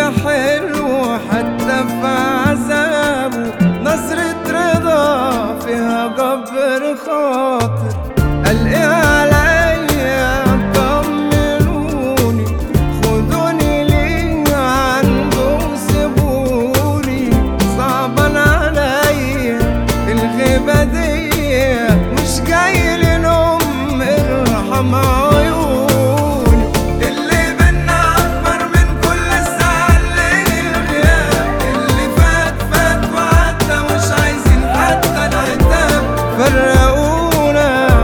حلو حتى في عذابه نظرة رضا فيها جبر خاطر قال ايه عليا طمنوني خدوني ليه عنده سيبوني صعبان عليا الغيبة دي مش جاي لنوم ارحم عيوني اللي بينا أكبر من كل الزعل اللي الغياب اللي فات فات وعدى مش عايزين حتى العتاب فرقونا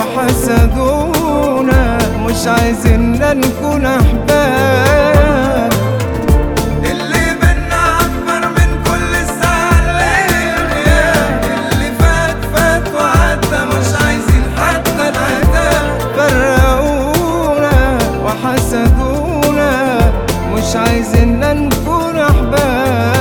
وحسدونا مش عايزين نكون أحباب اللي بينا أكبر من كل الزعل الغياب اللي فات فات وعدى مش عايزين حتى العتاب فرقونا وحسدونا مش عايزين نكون أحباب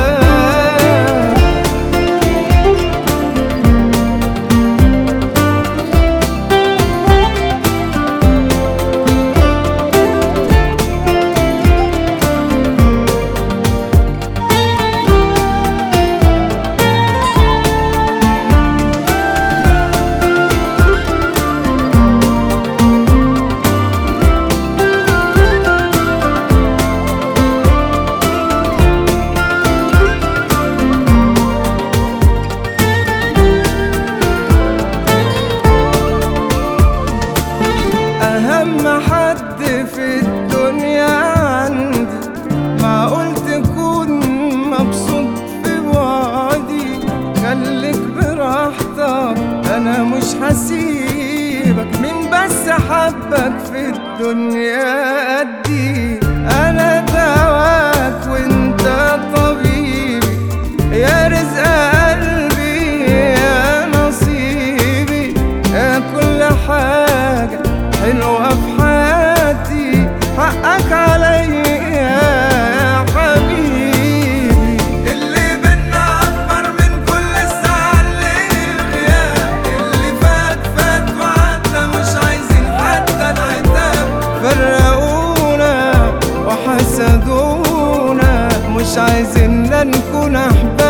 أهم حد في الدنيا عندي معقول تكون مبسوط في وعدي خليك براحتك أنا مش هسيبك مين بس حبك في الدنيا قدي أنا دواك وانت طبيبي يا رزق قلبي يا نصيبي يا كل حاجة حلوة في حياتي حقك عليا يا حبيبي اللي بينا أكبر من كل الزعل الغياب اللي فات فات وعدى مش عايزين حتى العتاب فرقونا وحسدونا مش عايزين نكون أحباب